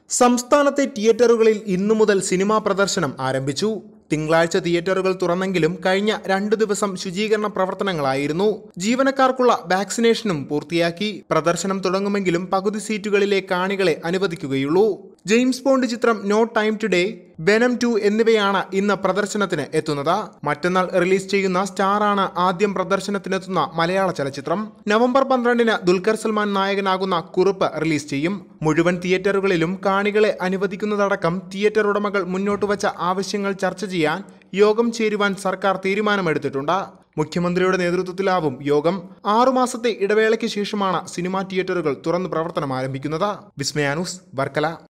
സംസ്ഥാനത്തെ തിയേറ്ററുകളിൽ ഇന്നു മുതൽ സിനിമാ പ്രദർശനം ആരംഭിച്ചു തിങ്കളാഴ്ച തിയേറ്ററുകൾ തുറന്നെങ്കിലും കഴിഞ്ഞ രണ്ടു ദിവസം ശുചീകരണ പ്രവർത്തനങ്ങളായിരുന്നു ജീവനക്കാർക്കുള്ള വാക്സിനേഷനും പൂർത്തിയാക്കി പ്രദർശനം തുടങ്ങുമെങ്കിലും പകുതി സീറ്റുകളിലെ കാണികളെ അനുവദിക്കുകയുള്ളൂ ജെയിംസ് ബോണ്ട് ചിത്രം no time to die Venom two എന്നിവയാണ് ഇന്ന് പ്രദർശനത്തിന് എത്തുന്നത് മറ്റന്നാൾ റിലീസ് ചെയ്യുന്ന സ്റ്റാർ ആണ് ആദ്യം പ്രദർശനത്തിനെത്തുന്ന മലയാള ചലച്ചിത്രം നവംബർ പന്ത്രണ്ടിന് ദുൽഖർ സൽമാൻ നായകനാകുന്ന കുറിപ്പ് റിലീസ് ചെയ്യും മുഴുവൻ തിയേറ്ററുകളിലും കാണികളെ അനുവദിക്കുന്നതടക്കം തിയേറ്റർ ഉടമകൾ മുന്നോട്ട് വച്ച ആവശ്യങ്ങൾ ചർച്ച ചെയ്യാൻ യോഗം ചേരുവാൻ സർക്കാർ തീരുമാനമെടുത്തിട്ടുണ്ട് മുഖ്യമന്ത്രിയുടെ നേതൃത്വത്തിലാവും യോഗം ആറുമാസത്തെ ഇടവേളയ്ക്ക് ശേഷമാണ് സിനിമാ തിയേറ്ററുകൾ തുറന്ന് പ്രവർത്തനം ആരംഭിക്കുന്നത് വിസ്മയാനൂസ് വർക്കല